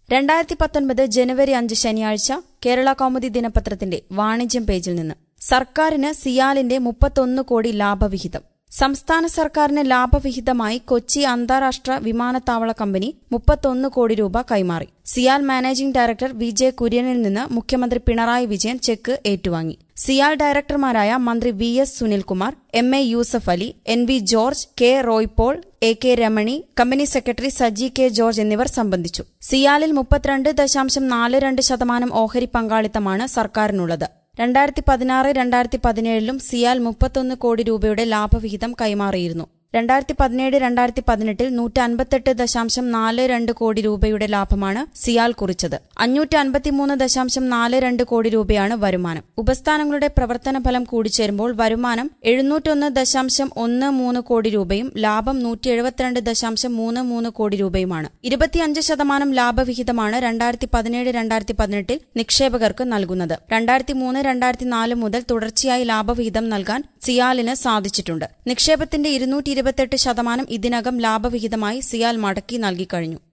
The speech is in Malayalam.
രണ്ടായിരത്തി പത്തൊൻപത് ജനുവരി അഞ്ച് ശനിയാഴ്ച കേരള കൗമുദി ദിനപത്രത്തിന്റെ വാണിജ്യം പേജിൽ നിന്ന് സർക്കാരിന് സിയാലിന്റെ മുപ്പത്തൊന്ന് കോടി ലാഭവിഹിതം സംസ്ഥാന സർക്കാരിന് ലാഭവിഹിതമായി കൊച്ചി അന്താരാഷ്ട്ര വിമാനത്താവള കമ്പനി മുപ്പത്തൊന്ന് കോടി രൂപ കൈമാറി CIAL managing director V J കുര്യനിൽ നിന്ന് മുഖ്യമന്ത്രി പിണറായി വിജയൻ ചെക്ക് ഏറ്റുവാങ്ങി സിയാൽ ഡയറക്ടർമാരായ മന്ത്രി V S Sunilkumar M A Yusuff Ali N V George K Roy Paul A K Ramani company secretary Saji K George എന്നിവർ സംബന്ധിച്ചു സിയാലിൽ മുപ്പത്തിരണ്ട് ദശാംശം നാല് രണ്ട് ശതമാനം ഓഹരി പങ്കാളിത്തമാണ് സർക്കാരിനുള്ളത് രണ്ടായിരത്തി പതിനാറ് രണ്ടായിരത്തി പതിനേഴിലും സിയാൽ മുപ്പത്തൊന്ന് കോടി രൂപയുടെ ലാഭവിഹിതം കൈമാറിയിരുന്നു രണ്ടായിരത്തി പതിനേഴ് രണ്ടായിരത്തി പതിനെട്ടിൽ നൂറ്റി അൻപത്തെട്ട് ദശാംശം നാല് രണ്ട് കോടി രൂപയുടെ ലാഭമാണ് സിയാൽ കുറിച്ചത് അഞ്ഞൂറ്റി അൻപത്തിമൂന്ന് ദശാംശം നാല് രണ്ട് കോടി രൂപയാണ് വരുമാനം ഉപസ്ഥാനങ്ങളുടെ പ്രവർത്തന ഫലം കൂടിച്ചേരുമ്പോൾ വരുമാനം എഴുന്നൂറ്റൊന്ന് ദശാംശം ഒന്ന് മൂന്ന് കോടി രൂപയും ലാഭം നൂറ്റി എഴുപത്തിരണ്ട് ദശാംശം മൂന്ന് മൂന്ന് കോടി രൂപയുമാണ് ഇരുപത്തിയഞ്ച് ശതമാനം ലാഭവിഹിതമാണ് രണ്ടായിരത്തി പതിനേഴ് രണ്ടായിരത്തി പതിനെട്ടിൽ നിക്ഷേപകർക്ക് നൽകുന്നത് രണ്ടായിരത്തി മൂന്ന് രണ്ടായിരത്തി നാല് മുതൽ തുടർച്ചയായി ലാഭവിഹിതം നൽകാൻ സിയാലിന് സാധിച്ചിട്ടുണ്ട് നിക്ഷേപത്തിന്റെ ഇരുന്നൂറ്റി ഇരുപത്തെട്ട് ശതമാനം ഇതിനകം ലാഭവിഹിതമായി സിയാൽ മടക്കി നൽകിക്കഴിഞ്ഞു